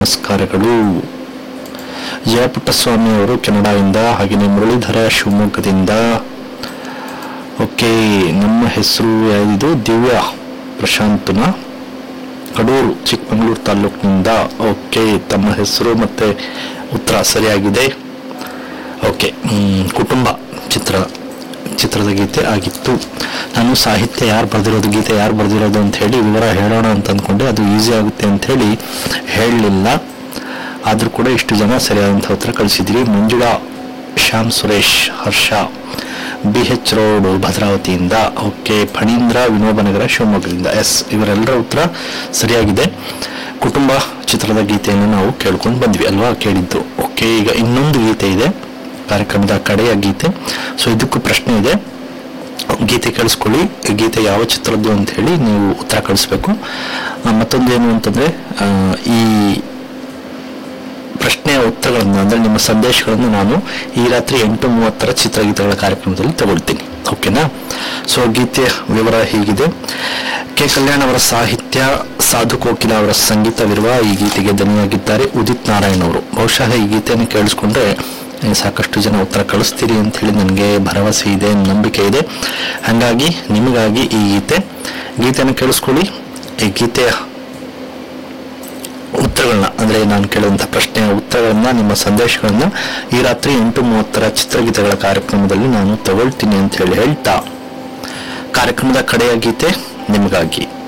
ನಮಸ್ಕಾರಗಳು ಜಯಪುಟ್ಟಸ್ವಾಮಿ ಅವರು ಕೆನಡಾದಿಂದ ಹಾಗೆಯೇ ಮುರಳೀಧರ ಶಿವಮೊಗ್ಗದಿಂದ ಓಕೆ ನಮ್ಮ ಹೆಸರು ಯಾವುದು ದಿವ್ಯಾ ಪ್ರಶಾಂತನ ಕಡೂರು ಚಿಕ್ಕಮಗಳೂರು ತಾಲೂಕಿನಿಂದ ಓಕೆ ತಮ್ಮ ಹೆಸರು ಮತ್ತೆ ಉತ್ತರ ಸರಿಯಾಗಿದೆ ಓಕೆ ಮ್, ಕುಟುಂಬ ಚಿತ್ರ ಚಿತ್ರದ ಗೀತೆ ಆಗಿತ್ತು ನಾನು ಸಾಹಿತ್ಯ ಯಾರು ಬರೆದಿರೋದು ಗೀತೆ ಯಾರು ಬರೆದಿರೋದು ಅಂತ ಹೇಳಿ ವಿವರ ಹೇಳೋಣ ಅಂತ ಅಂದ್ಕೊಂಡೆ ಅದು ಈಸಿ ಆಗುತ್ತೆ ಅಂತ ಹೇಳಿ ಹೇಳಲಿಲ್ಲ ಆದರೂ ಕೂಡ ಇಷ್ಟು ಜನ ಸರಿಯಾದಂಥ ಉತ್ತರ ಕಳಿಸಿದ್ದೀರಿ Manjula Shyam Suresh Harsha B H road ಭದ್ರಾವತಿಯಿಂದ ಓಕೆ ಫಣೀಂದ್ರ ವಿನೋಬನಗರ ಶಿವಮೊಗ್ಗದಿಂದ ಎಸ್ ಇವರೆಲ್ಲರ ಉತ್ತರ ಸರಿಯಾಗಿದೆ ಕುಟುಂಬ ಚಿತ್ರದ ಗೀತೆಯನ್ನು ನಾವು ಕೇಳ್ಕೊಂಡು ಬಂದ್ವಿ ಅಲ್ವಾ ಕೇಳಿದ್ದು ಓಕೆ ಈಗ ಇನ್ನೊಂದು ಗೀತೆ ಇದೆ ಕಾರ್ಯಕ್ರಮದ ಕಡೆಯ ಗೀತೆ ಸೊ ಇದಕ್ಕೂ ಪ್ರಶ್ನೆ ಇದೆ ಗೀತೆ ಕೇಳಿಸ್ಕೊಳ್ಳಿ ಈ ಗೀತೆ ಯಾವ ಚಿತ್ರದ್ದು ಅಂತ ಹೇಳಿ ನೀವು ಉತ್ತರ ಕಳಿಸ್ಬೇಕು ಆ, ಮತ್ತೊಂದು ಏನು ಅಂತಂದ್ರೆ ಆ, ಈ ಪ್ರಶ್ನೆಯ ಉತ್ತರಗಳನ್ನು ಅಂದ್ರೆ ನಿಮ್ಮ ಸಂದೇಶಗಳನ್ನು ನಾನು ಈ ರಾತ್ರಿ ಎಂಟು ಮೂವತ್ತರ ಚಿತ್ರಗೀತೆಗಳ ಕಾರ್ಯಕ್ರಮದಲ್ಲಿ ತಗೊಳ್ತೀನಿ ಓಕೆನಾ ಸೊ ಗೀತೆಯ ವಿವರ ಹೀಗಿದೆ ಕೆ ಕಲ್ಯಾಣ್ ಅವರ ಸಾಹಿತ್ಯ ಸಾಧು ಕೋಕಿಲ ಅವರ ಸಂಗೀತವಿರುವ ಈ ಗೀತೆಗೆ ದನಿಯಾಗಿದ್ದಾರೆ ಉದಿತ್ ನಾರಾಯಣ್ ಅವರು ಬಹುಶಃ ಈ ಗೀತೆಯನ್ನು ಕೇಳಿಸ್ಕೊಂಡ್ರೆ ನೀವು ಸಾಕಷ್ಟು ಜನ ಉತ್ತರ ಕಳಿಸ್ತೀರಿ ಅಂತ ಹೇಳಿ ನನಗೆ ಭರವಸೆ ಇದೆ ನಂಬಿಕೆ ಇದೆ ಹಾಗಾಗಿ ನಿಮಗಾಗಿ ಈ ಗೀತೆ ಗೀತೆಯನ್ನು ಕೇಳಿಸ್ಕೊಳ್ಳಿ ಈ ಗೀತೆಯ ಉತ್ತರಗಳನ್ನ ಅಂದ್ರೆ ನಾನು ಕೇಳುವಂತಹ ಪ್ರಶ್ನೆಯ ಉತ್ತರಗಳನ್ನ ನಿಮ್ಮ ಸಂದೇಶಗಳನ್ನ ಈ ರಾತ್ರಿ ಎಂಟು ಮೂವತ್ತರ ಚಿತ್ರಗೀತೆಗಳ ಕಾರ್ಯಕ್ರಮದಲ್ಲಿ ನಾನು ತಗೊಳ್ತೀನಿ ಅಂತ ಹೇಳಿ ಹೇಳ್ತಾ ಕಾರ್ಯಕ್ರಮದ ಕಡೆಯ ಗೀತೆ ನಿಮಗಾಗಿ